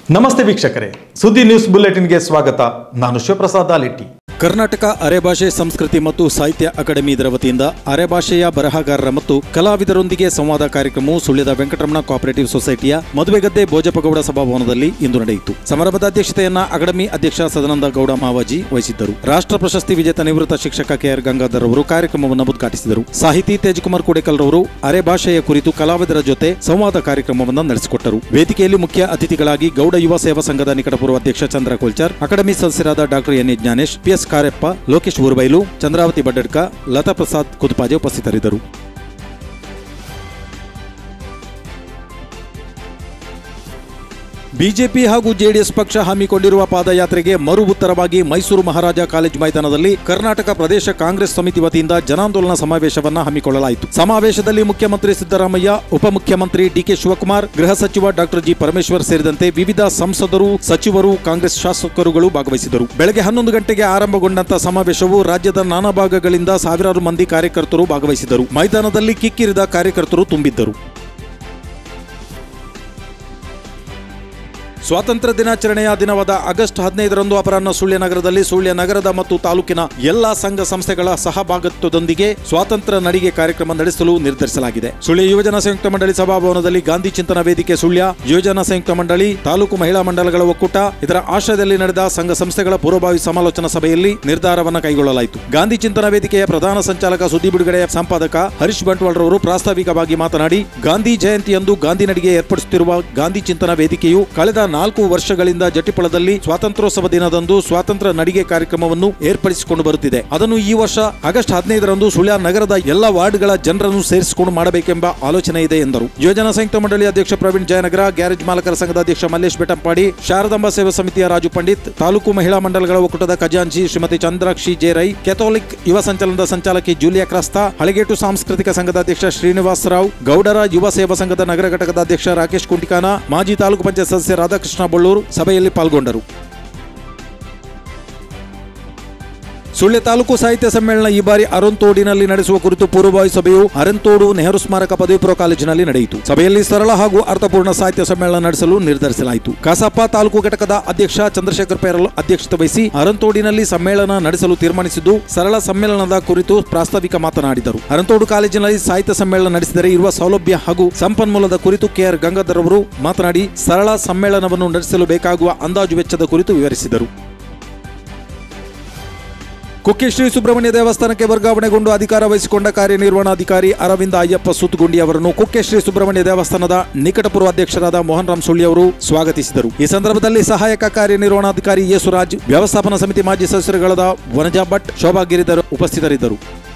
ನಮಸ್ತೆ ವೀಕ್ಷಕರೇ ಸುದ್ದಿ ನ್ಯೂಸ್ ಬುಲೆಟಿನ್ಗೆ ಸ್ವಾಗತ ನಾನು ಶಿವಪ್ರಸಾದ್ ಆಲಿಟ್ಟಿ ಕರ್ನಾಟಕ ಅರೆಭಾಷೆ ಸಂಸ್ಕೃತಿ ಮತ್ತು ಸಾಹಿತ್ಯ ಅಕಾಡೆಮಿ ಇದರ ವತಿಯಿಂದ ಅರೆಭಾಷೆಯ ಬರಹಗಾರರ ಮತ್ತು ಕಲಾವಿದರೊಂದಿಗೆ ಸಂವಾದ ಕಾರ್ಯಕ್ರಮವು ಸುಳ್ಯದ ವೆಂಕಟರಮಣ ಕೋಆಪರೇಟಿವ್ ಸೊಸೈಟಿಯ ಮದುವೆಗದ್ದೆ ಭೋಜಪಗೌಡ ಸಭಾಭವನದಲ್ಲಿ ಇಂದು ನಡೆಯಿತು ಸಮಾರಂಭದ ಅಧ್ಯಕ್ಷತೆಯನ್ನ ಅಕಾಡೆಮಿ ಅಧ್ಯಕ್ಷ ಸದಾನಂದ ಗೌಡ ಮಾವಾಜಿ ವಹಿಸಿದ್ದರು ರಾಷ್ಟ್ರ ಪ್ರಶಸ್ತಿ ವಿಜೇತ ನಿವೃತ್ತ ಶಿಕ್ಷಕ ಕೆಆರ್ ಗಂಗಾಧರ್ ಅವರು ಕಾರ್ಯಕ್ರಮವನ್ನು ಉದ್ಘಾಟಿಸಿದರು ಸಾಹಿತಿ ತೇಜಕುಮಾರ್ ಕೋಡೇಕಲ್ ರವರು ಅರೆಭಾಷೆಯ ಕುರಿತು ಕಲಾವಿದರ ಜೊತೆ ಸಂವಾದ ಕಾರ್ಯಕ್ರಮವನ್ನು ನಡೆಸಿಕೊಟ್ಟರು ವೇದಿಕೆಯಲ್ಲಿ ಮುಖ್ಯ ಅತಿಥಿಗಳಾಗಿ ಗೌಡ ಯುವ ಸೇವಾ ಸಂಘದ ನಿಕಟಪೂರ್ವ ಅಧ್ಯಕ್ಷ ಚಂದ್ರ ಕೋಲ್ಚಾರ್ ಅಕಾಡೆಮಿ ಸದಸ್ಯರಾದ doctor N A Gnanesh PS Kariappa Lokesh Urbailu Chandravathi Baddadka Latha Prasad Kudupaje ಉಪಸ್ಥಿತರಿದ್ದರು ಬಿಜೆಪಿ ಹಾಗೂ ಜೆಡಿಎಸ್ ಪಕ್ಷ ಹಮ್ಮಿಕೊಂಡಿರುವ ಪಾದಯಾತ್ರೆಗೆ ಮರು ಉತ್ತರವಾಗಿ ಮೈಸೂರು ಮಹಾರಾಜ ಕಾಲೇಜ್ ಮೈದಾನದಲ್ಲಿ ಕರ್ನಾಟಕ ಪ್ರದೇಶ ಕಾಂಗ್ರೆಸ್ ಸಮಿತಿ ವತಿಯಿಂದ ಜನಾಂದೋಲನ ಸಮಾವೇಶವನ್ನ ಹಮ್ಮಿಕೊಳ್ಳಲಾಯಿತು ಸಮಾವೇಶದಲ್ಲಿ ಮುಖ್ಯಮಂತ್ರಿ ಸಿದ್ದರಾಮಯ್ಯ ಉಪಮುಖ್ಯಮಂತ್ರಿ ಡಿಕೆ ಶಿವಕುಮಾರ್ ಗೃಹ ಸಚಿವ ಡಾಕ್ಟರ್ ಜಿ ಪರಮೇಶ್ವರ್ ಸೇರಿದಂತೆ ವಿವಿಧ ಸಂಸದರು ಸಚಿವರು ಕಾಂಗ್ರೆಸ್ ಶಾಸಕರುಗಳು ಭಾಗವಹಿಸಿದರು ಬೆಳಗ್ಗೆ ಹನ್ನೊಂದು ಗಂಟೆಗೆ ಆರಂಭಗೊಂಡಂತ ಸಮಾವೇಶವು ರಾಜ್ಯದ ನಾನಾ ಭಾಗಗಳಿಂದ ಸಾವಿರಾರು ಮಂದಿ ಕಾರ್ಯಕರ್ತರು ಭಾಗವಹಿಸಿದರು ಮೈದಾನದಲ್ಲಿ ಕಿಕ್ಕಿರಿದ ಕಾರ್ಯಕರ್ತರು ತುಂಬಿದ್ದರು ಸ್ವಾತಂತ್ರ್ಯ ದಿನಾಚರಣೆಯ ದಿನವಾದ ಆಗಸ್ಟ್ ಹದಿನೈದರಂದು ಅಪರಾಹ್ನ ಸುಳ್ಯ ನಗರದಲ್ಲಿ ಸುಳ್ಯ ನಗರದ ಮತ್ತು ತಾಲೂಕಿನ ಎಲ್ಲಾ ಸಂಘ ಸಂಸ್ಥೆಗಳ ಸಹಭಾಗಿತ್ವದೊಂದಿಗೆ ಸ್ವಾತಂತ್ರ್ಯ ನಡಿಗೆ ಕಾರ್ಯಕ್ರಮ ನಡೆಸಲು ನಿರ್ಧರಿಸಲಾಗಿದೆ ಸುಳ್ಯ ಯುವಜನ ಸಂಯುಕ್ತ ಮಂಡಳಿ ಸಭಾಭವನದಲ್ಲಿ ಗಾಂಧಿ ಚಿಂತನ ವೇದಿಕೆ ಸುಳ್ಯ ಯುವಜನ ಸಂಯುಕ್ತ ಮಂಡಳಿ ತಾಲೂಕು ಮಹಿಳಾ ಮಂಡಲಗಳ ಒಕ್ಕೂಟ ಇದರ ಆಶ್ರಯದಲ್ಲಿ ನಡೆದ ಸಂಘ ಸಂಸ್ಥೆಗಳ ಪೂರ್ವಭಾವಿ ಸಮಾಲೋಚನಾ ಸಭೆಯಲ್ಲಿ ನಿರ್ಧಾರವನ್ನು ಕೈಗೊಳ್ಳಲಾಯಿತು ಗಾಂಧಿ ಚಿಂತನ ವೇದಿಕೆಯ ಪ್ರಧಾನ ಸಂಚಾಲಕ ಸುದ್ದಿ ಬಿಡುಗಡೆಯ ಸಂಪಾದಕ ಹರೀಶ್ ಬಂಟ್ವಾಳ್ ರವರು ಪ್ರಾಸ್ತಾವಿಕವಾಗಿ ಮಾತನಾಡಿ ಗಾಂಧಿ ಜಯಂತಿಯಂದು ಗಾಂಧಿ ನಡಿಗೆ ಏರ್ಪಡಿಸುತ್ತಿರುವ ಗಾಂಧಿ ಚಿಂತನ ವೇದಿಕೆಯು ಕಳೆದ ನಾಲ್ಕು ವರ್ಷಗಳಿಂದ ಜಟಿಪಳದಲ್ಲಿ ಸ್ವಾತಂತ್ರ್ಯೋತ್ಸವ ದಿನದಂದು ಸ್ವಾತಂತ್ರ್ಯ ನಡಿಗೆ ಕಾರ್ಯಕ್ರಮವನ್ನು ಏರ್ಪಡಿಸಿಕೊಂಡು ಬರುತ್ತಿದೆ ಅದನ್ನು ಈ ವರ್ಷ ಆಗಸ್ಟ್ ಹದಿನೈದರಂದು ಸುಳ್ಯ ನಗರದ ಎಲ್ಲ ವಾರ್ಡ್ಗಳ ಜನರನ್ನು ಸೇರಿಸಿಕೊಂಡು ಮಾಡಬೇಕೆಂಬ ಆಲೋಚನೆ ಇದೆ ಎಂದರು ಯೋಜನಾ ಸಂಯುಕ್ತ ಮಂಡಳಿ ಅಧ್ಯಕ್ಷ ಪ್ರವೀಣ್ ಜಯನಗರ ಗ್ಯಾರೇಜ್ ಮಾಲಕರ ಸಂಘದ ಅಧ್ಯಕ್ಷ ಮಲ್ಲೇಶ್ ಬೆಟಂಪಾಡಿ ಶಾರದಾಂಬ ಸೇವಾ ಸಮಿತಿಯ ರಾಜು ಪಂಡಿತ್ ತಾಲೂಕು ಮಹಿಳಾ ಮಂಡಲಗಳ ಒಕ್ಕೂಟದ ಖಜಾಂಚಿ ಶ್ರೀಮತಿ ಚಂದ್ರಾಕ್ಷಿ ಜೆ ರೈ ಕೆಥೋಲಿಕ್ ಯುವ ಸಂಚಲನದ ಸಂಚಾಲಕಿ ಜೂಲಿಯಾ ಕ್ರಾಸ್ತಾ ಹಳಗೇಟು ಸಾಂಸ್ಕೃತಿಕ ಸಂಘದ ಅಧ್ಯಕ್ಷ ಶ್ರೀನಿವಾಸ ರಾವ್ ಗೌಡರ ಯುವ ಸೇವಾ ಸಂಘದ ನಗರ ಘಟಕದ ಅಧ್ಯಕ್ಷ ರಾಕೇಶ್ ಕುಂಟಿಕಾನ ಮಾಜಿ ತಾಲೂಕು ಪಂಚಾಯತ್ ಸದಸ್ಯ ರಾಧಾಕೃಷ್ಣ ಬಳ್ಳೂರು ಸಭೆಯಲ್ಲಿ ಪಾಲ್ಗೊಂಡರು ಸುಳ್ಯ ತಾಲೂಕು ಸಾಹಿತ್ಯ ಸಮ್ಮೇಳನ ಈ ಬಾರಿ ಅರಂತೋಡಿನಲ್ಲಿ ನಡೆಸುವ ಕುರಿತು ಪೂರ್ವಭಾವಿ ಸಭೆಯು ಅರಂತೋಡು ನೆಹರು ಸ್ಮಾರಕ ಪದವಿ ಪೂರ್ವ ಕಾಲೇಜಿನಲ್ಲಿ ನಡೆಯಿತು ಸಭೆಯಲ್ಲಿ ಸರಳ ಹಾಗೂ ಅರ್ಥಪೂರ್ಣ ಸಾಹಿತ್ಯ ಸಮ್ಮೇಳನ ನಡೆಸಲು ನಿರ್ಧರಿಸಲಾಯಿತು ಕಸಾಪ ತಾಲೂಕು ಘಟಕದ ಅಧ್ಯಕ್ಷ ಚಂದ್ರಶೇಖರ್ ಪೇರಲ್ ಅಧ್ಯಕ್ಷತೆ ವಹಿಸಿ ಅರಂತೋಡಿನಲ್ಲಿ ಸಮ್ಮೇಳನ ನಡೆಸಲು ತೀರ್ಮಾನಿಸಿದ್ದು ಸರಳ ಸಮ್ಮೇಳನದ ಕುರಿತು ಪ್ರಾಸ್ತಾವಿಕ ಮಾತನಾಡಿದರು ಅರಂತೋಡು ಕಾಲೇಜಿನಲ್ಲಿ ಸಾಹಿತ್ಯ ಸಮ್ಮೇಳನ ನಡೆಸಿದರೆ ಇರುವ ಸೌಲಭ್ಯ ಹಾಗೂ ಸಂಪನ್ಮೂಲದ ಕುರಿತು ಕೆಆರ್ ಗಂಗಾಧರ್ ಅವರು ಮಾತನಾಡಿ ಸರಳ ಸಮ್ಮೇಳನವನ್ನು ನಡೆಸಲು ಬೇಕಾಗುವ ಅಂದಾಜು ವೆಚ್ಚದ ಕುರಿತು ವಿವರಿಸಿದರು ಕುಕ್ಕೆ ಶ್ರೀ ಸುಬ್ರಹ್ಮಣ್ಯ ದೇವಸ್ಥಾನಕ್ಕೆ ವರ್ಗಾವಣೆಗೊಂಡು ಅಧಿಕಾರ ವಹಿಸಿಕೊಂಡ ಕಾರ್ಯನಿರ್ವಹಣಾಧಿಕಾರಿ ಅರವಿಂದ ಅಯ್ಯಪ್ಪ ಸುತ್ತಗುಂಡಿ ಅವರನ್ನು ಕುಕ್ಕೆ ಶ್ರೀ ಸುಬ್ರಹ್ಮಣ್ಯ ದೇವಸ್ಥಾನದ ನಿಕಟಪೂರ್ವ ಅಧ್ಯಕ್ಷರಾದ ಮೋಹನ್ ರಾಮ್ ಸುಳ್ಳಿ ಅವರು ಸ್ವಾಗತಿಸಿದರು ಈ ಸಂದರ್ಭದಲ್ಲಿ ಸಹಾಯಕ ಕಾರ್ಯನಿರ್ವಹಣಾಧಿಕಾರಿ ಯೇಸುರಾಜ್ ವ್ಯವಸ್ಥಾಪನಾ ಸಮಿತಿ ಮಾಜಿ ಸದಸ್ಯರುಗಳಾದ ವನಜಾ ಭಟ್ ಶೋಭಾ ಗಿರಿಧರ್ ಉಪಸ್ಥಿತರಿದ್ದರು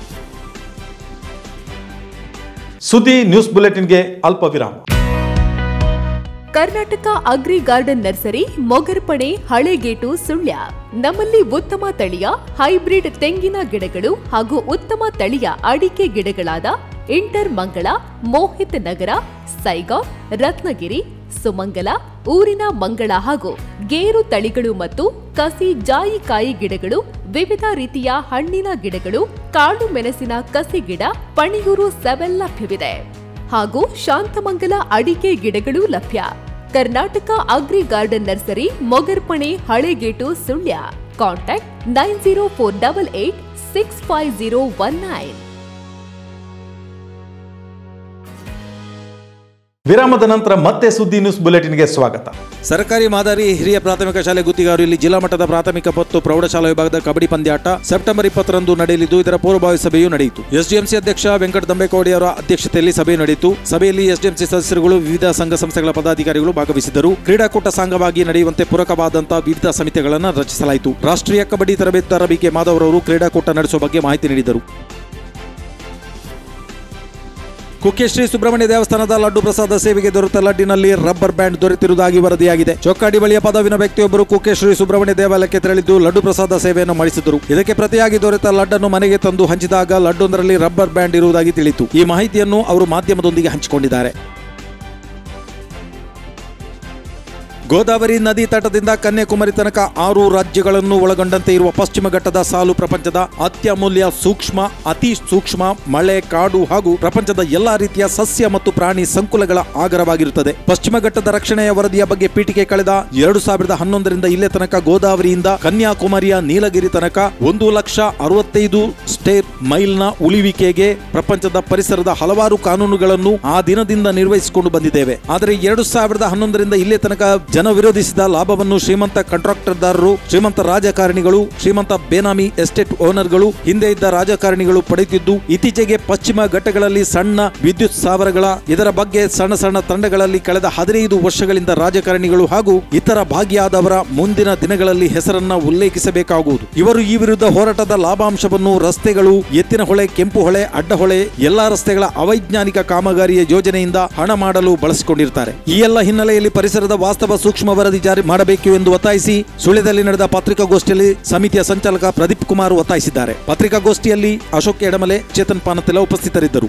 ಸುದ್ದಿ ನ್ಯೂಸ್ ಬುಲೆಟಿನ್ಗೆ ಅಲ್ಪ ವಿರಾಮ Karnataka agri garden nursery Mogarpane ಹಳೆಗೇಟು Sullia ನಮ್ಮಲ್ಲಿ ಉತ್ತಮ ತಳಿಯ ಹೈಬ್ರಿಡ್ ತೆಂಗಿನ ಗಿಡಗಳು ಹಾಗೂ ಉತ್ತಮ ತಳಿಯ ಅಡಿಕೆ ಗಿಡಗಳಾದ ಇಂಟರ್ ಮಂಗಳ ಮೋಹಿತ್ ನಗರ ಸೈಗಾವ್ ರತ್ನಗಿರಿ ಸುಮಂಗಲ ಊರಿನ ಮಂಗಳ ಹಾಗೂ ಗೇರು ತಳಿಗಳು ಮತ್ತು ಕಸಿ ಜಾಯಿಕಾಯಿ ಗಿಡಗಳು ವಿವಿಧ ರೀತಿಯ ಹಣ್ಣಿನ ಗಿಡಗಳು ಕಾಳು ಮೆಣಸಿನ ಕಸಿ ಗಿಡ ಪಣಿಯೂರು ಸೆವೆಲ್ ಲಭ್ಯವಿದೆ ಹಾಗೂ ಶಾಂತಮಂಗಲ ಅಡಿಕೆ ಗಿಡಗಳು ಲಭ್ಯ Karnataka agri garden nursery Mogarpane ಹಳೆಗೇಟು Sullia contact nine zero four double eight six five zero one nine ವಿರಾಮದ ನಂತರ ಮತ್ತೆ ಸುದ್ದಿ ನ್ಯೂಸ್ ಬುಲೆಟಿನ್ಗೆ ಸ್ವಾಗತ ಸರ್ಕಾರಿ ಮಾದರಿ ಹಿರಿಯ ಪ್ರಾಥಮಿಕ ಶಾಲೆ ಗುತ್ತಿಗಾರಿಯಲ್ಲಿ ಜಿಲ್ಲಾ ಮಟ್ಟದ ಪ್ರಾಥಮಿಕ ಮತ್ತು ಪ್ರೌಢಶಾಲಾ ವಿಭಾಗದ ಕಬಡ್ಡಿ ಪಂದ್ಯಾಟ ಸೆಪ್ಟೆಂಬರ್ ಇಪ್ಪತ್ತರಂದು ನಡೆಯಲಿದ್ದು ಇದರ ಪೂರ್ವಭಾವಿ ಸಭೆಯು ನಡೆಯಿತು ಎಸ್ಡಿಎಂಸಿ ಅಧ್ಯಕ್ಷ ವೆಂಕಟ ದಂಬೇಕೋಡಿ ಅವರ ಅಧ್ಯಕ್ಷತೆಯಲ್ಲಿ ಸಭೆ ನಡೆಯಿತು ಸಭೆಯಲ್ಲಿ ಎಸ್ಡಿಎಂಸಿ ಸದಸ್ಯರುಗಳು ವಿವಿಧ ಸಂಘ ಸಂಸ್ಥೆಗಳ ಪದಾಧಿಕಾರಿಗಳು ಭಾಗವಹಿಸಿದ್ದರು ಕ್ರೀಡಾಕೂಟ ಸಂಘವಾಗಿ ನಡೆಯುವಂತೆ ಪೂರಕವಾದಂತಹ ವಿವಿಧ ಸಮಿತಿಗಳನ್ನು ರಚಿಸಲಾಯಿತು ರಾಷ್ಟ್ರೀಯ ಕಬಡ್ಡಿ ತರಬೇತುದಾರ ಬಿಕೆ ಮಾಧವ್ ಅವರು ಕ್ರೀಡಾಕೂಟ ನಡೆಸುವ ಬಗ್ಗೆ ಮಾಹಿತಿ ನೀಡಿದರು ಕುಕ್ಕೆ ಶ್ರೀ ಸುಬ್ರಹ್ಮಣ್ಯ ದೇವಸ್ಥಾನದ ಲಡ್ಡು ಪ್ರಸಾದ ಸೇವೆಗೆ ದೊರೆತ ಲಡ್ಡಿನಲ್ಲಿ ರಬ್ಬರ್ ಬ್ಯಾಂಡ್ ದೊರೆತಿರುವುದಾಗಿ ವರದಿಯಾಗಿದೆ ಚೊಕ್ಕಾಡಿ ಬಳಿಯ ಪದವಿನ ವ್ಯಕ್ತಿಯೊಬ್ಬರು ಕುಕ್ಕೆ ಶ್ರೀ ಸುಬ್ರಹ್ಮಣ್ಯ ದೇವಾಲಯಕ್ಕೆ ತೆರಳಿದ್ದು ಲಡ್ಡು ಪ್ರಸಾದ ಸೇವೆಯನ್ನು ಮಾಡಿಸಿದರು ಇದಕ್ಕೆ ಪ್ರತಿಯಾಗಿ ದೊರೆತ ಲಡ್ಡನ್ನು ಮನೆಗೆ ತಂದು ಹಂಚಿದಾಗ ಲಡ್ಡೊಂದರಲ್ಲಿ ರಬ್ಬರ್ ಬ್ಯಾಂಡ್ ಇರುವುದಾಗಿ ತಿಳಿಯಿತು ಈ ಮಾಹಿತಿಯನ್ನು ಅವರು ಮಾಧ್ಯಮದೊಂದಿಗೆ ಹಂಚಿಕೊಂಡಿದ್ದಾರೆ ಗೋದಾವರಿ ನದಿ ತಟದಿಂದ ಕನ್ಯಾಕುಮಾರಿ ತನಕ ಆರು ರಾಜ್ಯಗಳನ್ನು ಒಳಗೊಂಡಂತೆ ಇರುವ ಪಶ್ಚಿಮ ಘಟ್ಟದ ಸಾಲು ಪ್ರಪಂಚದ ಅತ್ಯಮೂಲ್ಯ ಸೂಕ್ಷ್ಮ ಅತಿ ಸೂಕ್ಷ್ಮ ಮಳೆ ಕಾಡು ಹಾಗೂ ಪ್ರಪಂಚದ ಎಲ್ಲಾ ರೀತಿಯ ಸಸ್ಯ ಮತ್ತು ಪ್ರಾಣಿ ಸಂಕುಲಗಳ ಆಗರವಾಗಿರುತ್ತದೆ ಪಶ್ಚಿಮ ಘಟ್ಟದ ರಕ್ಷಣೆಯ ವರದಿಯ ಬಗ್ಗೆ ಪೀಠಿಕೆ ಕಳೆದ ಎರಡು ಸಾವಿರದ ಹನ್ನೊಂದರಿಂದ ಇಲ್ಲೇ ತನಕ ಗೋದಾವರಿಯಿಂದ ಕನ್ಯಾಕುಮಾರಿಯ ನೀಲಗಿರಿ ತನಕ ಒಂದು ಲಕ್ಷ ಅರವತ್ತೈದು ಸ್ಟೇರ್ ಮೈಲ್ನ ಉಳಿವಿಕೆಗೆ ಪ್ರಪಂಚದ ಪರಿಸರದ ಹಲವಾರು ಕಾನೂನುಗಳನ್ನು ಆ ದಿನದಿಂದ ನಿರ್ವಹಿಸಿಕೊಂಡು ಬಂದಿದ್ದೇವೆ ಆದರೆ ಎರಡು ಸಾವಿರದ ಹನ್ನೊಂದರಿಂದ ಇಲ್ಲೇ ತನಕ ಜನ ವಿರೋಧಿಸಿದ ಲಾಭವನ್ನು ಶ್ರೀಮಂತ ಕಾಂಟ್ರಾಕ್ಟರ್ದಾರರು ಶ್ರೀಮಂತ ರಾಜಕಾರಣಿಗಳು ಶ್ರೀಮಂತ ಬೇನಾಮಿ ಎಸ್ಟೇಟ್ ಓನರ್ಗಳು ಹಿಂದೆ ಇದ್ದ ರಾಜಕಾರಣಿಗಳು ಪಡೆಯುತ್ತಿದ್ದು ಇತ್ತೀಚೆಗೆ ಪಶ್ಚಿಮ ಘಟ್ಟಗಳಲ್ಲಿ ಸಣ್ಣ ವಿದ್ಯುತ್ ಸ್ಥಾವರಗಳ ಇದರ ಬಗ್ಗೆ ಸಣ್ಣ ಸಣ್ಣ ತಂಡಗಳಲ್ಲಿ ಕಳೆದ ಹದಿನೈದು ವರ್ಷಗಳಿಂದ ರಾಜಕಾರಣಿಗಳು ಹಾಗೂ ಇತರ ಭಾಗಿಯಾದವರ ಮುಂದಿನ ದಿನಗಳಲ್ಲಿ ಹೆಸರನ್ನ ಉಲ್ಲೇಖಿಸಬೇಕಾಗುವುದು ಇವರು ಈ ವಿರುದ್ಧ ಹೋರಾಟದ ಲಾಭಾಂಶವನ್ನು ರಸ್ತೆಗಳು ಎತ್ತಿನ ಹೊಳೆ ಕೆಂಪು ಹೊಳೆ ಅಡ್ಡಹೊಳೆ ಎಲ್ಲಾ ರಸ್ತೆಗಳ ಅವೈಜ್ಞಾನಿಕ ಕಾಮಗಾರಿಯ ಯೋಜನೆಯಿಂದ ಹಣ ಮಾಡಲು ಬಳಸಿಕೊಂಡಿರ್ತಾರೆ ಈ ಎಲ್ಲ ಹಿನ್ನೆಲೆಯಲ್ಲಿ ಪರಿಸರದ ವಾಸ್ತವ ಸೂಕ್ಷ್ಮ ವರದಿ ಜಾರಿ ಮಾಡಬೇಕು ಎಂದು ಒತ್ತಾಯಿಸಿ ಸುಳ್ಯದಲ್ಲಿ ನಡೆದ ಪತ್ರಿಕಾಗೋಷ್ಠಿಯಲ್ಲಿ ಸಮಿತಿಯ ಸಂಚಾಲಕ ಪ್ರದೀಪ್ ಕುಮಾರ್ ಒತ್ತಾಯಿಸಿದ್ದಾರೆ ಪತ್ರಿಕಾಗೋಷ್ಠಿಯಲ್ಲಿ ಅಶೋಕ್ ಎಡಮಲೆ ಚೇತನ್ ಪಾನತೆಲ ಉಪಸ್ಥಿತರಿದ್ದರು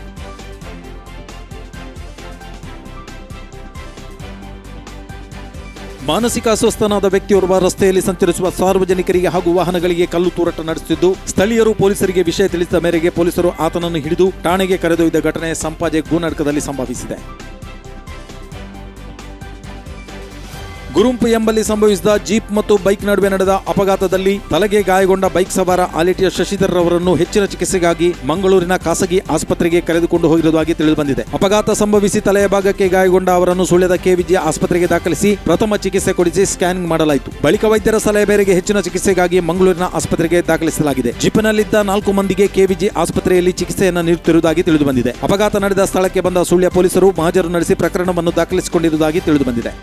ಮಾನಸಿಕ ಅಸ್ವಸ್ಥನಾದ ವ್ಯಕ್ತಿಯೋರ್ವ ರಸ್ತೆಯಲ್ಲಿ ಸಂಚರಿಸುವ ಸಾರ್ವಜನಿಕರಿಗೆ ಹಾಗೂ ವಾಹನಗಳಿಗೆ ಕಲ್ಲು ತೂರಾಟ ನಡೆಸುತ್ತಿದ್ದು ಸ್ಥಳೀಯರು ಪೊಲೀಸರಿಗೆ ವಿಷಯ ತಿಳಿಸಿದ ಮೇರೆಗೆ ಪೊಲೀಸರು ಆತನನ್ನು ಹಿಡಿದು ಠಾಣೆಗೆ ಕರೆದೊಯ್ದ ಘಟನೆ ಸಂಪಾಜೆ ಗೂನಡ್ಕದಲ್ಲಿ ಸಂಭವಿಸಿದೆ ಗುರುಂಪು ಎಂಬಲ್ಲಿ ಸಂಭವಿಸಿದ ಜೀಪ್ ಮತ್ತು ಬೈಕ್ ನಡುವೆ ನಡೆದ ಅಪಘಾತದಲ್ಲಿ ತಲೆಗೆ ಗಾಯಗೊಂಡ ಬೈಕ್ ಸವಾರ ಆಲಿಟಿಯ ಶಶಿಧರ್ ಅವರನ್ನು ಹೆಚ್ಚಿನ ಚಿಕಿತ್ಸೆಗಾಗಿ ಮಂಗಳೂರಿನ ಖಾಸಗಿ ಆಸ್ಪತ್ರೆಗೆ ಕರೆದುಕೊಂಡು ಹೋಗಿರುವುದಾಗಿ ತಿಳಿದುಬಂದಿದೆ ಅಪಘಾತ ಸಂಭವಿಸಿ ತಲೆಯ ಭಾಗಕ್ಕೆ ಗಾಯಗೊಂಡ ಅವರನ್ನು ಸುಳ್ಯದ ಕೆವಿಜಿ ಆಸ್ಪತ್ರೆಗೆ ದಾಖಲಿಸಿ ಪ್ರಥಮ ಚಿಕಿತ್ಸೆ ಕೊಡಿಸಿ ಸ್ಕ್ಯಾನಿಂಗ್ ಮಾಡಲಾಯಿತು ಬಳಿಕ ವೈದ್ಯರ ಸಲಹೆ ಮೇರೆಗೆ ಹೆಚ್ಚಿನ ಚಿಕಿತ್ಸೆಗಾಗಿ ಮಂಗಳೂರಿನ ಆಸ್ಪತ್ರೆಗೆ ದಾಖಲಿಸಲಾಗಿದೆ ಜೀಪಿನಲ್ಲಿದ್ದ ನಾಲ್ಕು ಮಂದಿಗೆ ಕೆವಿಜಿ ಆಸ್ಪತ್ರೆಯಲ್ಲಿ ಚಿಕಿತ್ಸೆಯನ್ನು ನೀಡುತ್ತಿರುವುದಾಗಿ ತಿಳಿದುಬಂದಿದೆ ಅಪಘಾತ ನಡೆದ ಸ್ಥಳಕ್ಕೆ ಬಂದ ಸುಳ್ಯ ಪೊಲೀಸರು ಮಹಜರು ನಡೆಸಿ ಪ್ರಕರಣವನ್ನು ದಾಖಲಿಸಿಕೊಂಡಿರುವುದಾಗಿ ತಿಳಿದುಬಂದಿದೆ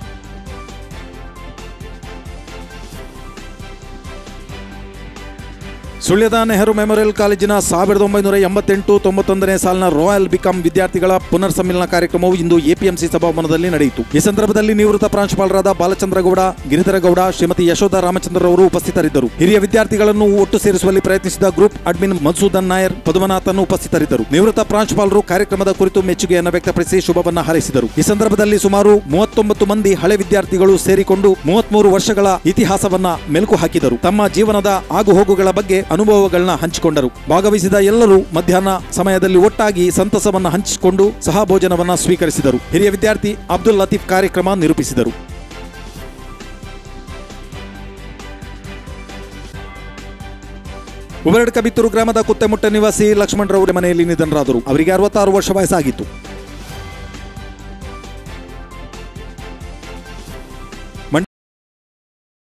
ಸುಳ್ಯದ ನೆಹರು ಮೆಮೋರಿಯಲ್ ಕಾಲೇಜಿನ ಸಾವಿರದ ಒಂಬೈನೂರ ಎಂಬತ್ತೆಂಟು ತೊಂಬತ್ತೊಂದನೇ ಸಾಲಿನ ರಾಯಲ್ ಬಿಕಾಂ ವಿದ್ಯಾರ್ಥಿಗಳ ಪುನರ್ ಸಮ್ಮಿಲನ ಕಾರ್ಯಕ್ರಮವು ಇಂದು ಎಪಿಎಂಸಿ ಸಭಾಭವನದಲ್ಲಿ ನಡೆಯಿತು ಈ ಸಂದರ್ಭದಲ್ಲಿ ನಿವೃತ್ತ ಪ್ರಾಂಶುಪಾಲರಾದ ಬಾಲಚಂದ್ರಗೌಡ ಗಿರಿಧರಗೌಡ ಶ್ರೀಮತಿ ಯಶೋಧ ರಾಮಚಂದ್ರ ಅವರು ಉಪಸ್ಥಿತರಿದ್ದರು ಹಿರಿಯ ವಿದ್ಯಾರ್ಥಿಗಳನ್ನು ಒಟ್ಟು ಸೇರಿಸುವಲ್ಲಿ ಪ್ರಯತ್ನಿಸಿದ ಗ್ರೂಪ್ ಅಡ್ಮಿನ್ ಮನ್ಸೂದನ್ ನಾಯರ್ ಪದುಮನಾಥನ್ ಉಪಸ್ಥಿತರಿದ್ದರು ನಿವೃತ್ತ ಪ್ರಾಂಶುಪಾಲರು ಕಾರ್ಯಕ್ರಮದ ಕುರಿತು ಮೆಚ್ಚುಗೆಯನ್ನು ವ್ಯಕ್ತಪಡಿಸಿ ಶುಭವನ್ನ ಹಾರೈಸಿದರು ಈ ಸಂದರ್ಭದಲ್ಲಿ ಸುಮಾರು ಮೂವತ್ತೊಂಬತ್ತು ಮಂದಿ ಹಳೆ ವಿದ್ಯಾರ್ಥಿಗಳು ಸೇರಿಕೊಂಡು ಮೂವತ್ಮೂರು ವರ್ಷಗಳ ಇತಿಹಾಸವನ್ನ ಮೆಲುಕು ಹಾಕಿದರು ತಮ್ಮ ಜೀವನದ ಆಗುಹೋಗುಗಳ ಬಗ್ಗೆ ಅನುಭವಗಳನ್ನ ಹಂಚಿಕೊಂಡರು ಭಾಗವಹಿಸಿದ ಎಲ್ಲರೂ ಮಧ್ಯಾಹ್ನ ಸಮಯದಲ್ಲಿ ಒಟ್ಟಾಗಿ ಸಂತಸವನ್ನ ಹಂಚಿಕೊಂಡು ಸಹಭೋಜನವನ್ನ ಸ್ವೀಕರಿಸಿದರು ಹಿರಿಯ ವಿದ್ಯಾರ್ಥಿ ಅಬ್ದುಲ್ ಲತೀಫ್ ಕಾರ್ಯಕ್ರಮ ನಿರೂಪಿಸಿದರು ಉಬರಡ್ ಕಬಿತ್ತೂರು ಗ್ರಾಮದ ಕುತ್ತೆಮುಟ್ಟ ನಿವಾಸಿ ಲಕ್ಷ್ಮಣರವರ ಮನೆಯಲ್ಲಿ ನಿಧನರಾದರು ಅವರಿಗೆ ಅರವತ್ತಾರು ವರ್ಷ ವಯಸ್ಸಾಗಿತ್ತು